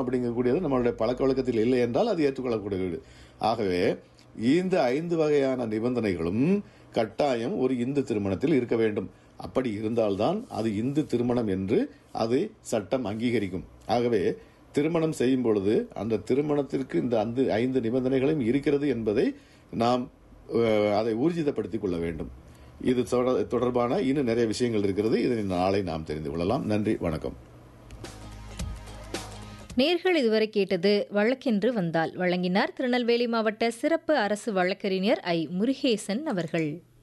அப்படிங்கக்கூடியது நம்மளுடைய பழக்க வழக்கத்தில் இல்லை என்றால் அது ஏற்றுக்கொள்ளக்கூடியது ஆகவே இந்த ஐந்து வகையான நிபந்தனைகளும் கட்டாயம் ஒரு இந்து திருமணத்தில் இருக்க வேண்டும் அப்படி இருந்தால்தான் அது இந்து திருமணம் என்று அது சட்டம் அங்கீகரிக்கும் ஆகவே திருமணம் செய்யும் பொழுது அந்த திருமணத்திற்கு இந்த அந்த ஐந்து நிபந்தனைகளும் இருக்கிறது என்பதை நாம் அஹ், அதை ஊர்ஜிதப்படுத்திக் கொள்ள வேண்டும் இது தொட- தொடர்பான இன்னும் நிறைய விஷயங்கள் இருக்கிறது இதை நாளை நாம் தெரிந்து கொள்ளலாம் நன்றி வணக்கம் நேர்கள் இதுவரை கேட்டது வழக்கென்று வந்தால் வழங்கினார் திருநெல்வேலி மாவட்ட சிறப்பு அரசு வழக்கறிஞர் ஐ முருகேசன் அவர்கள்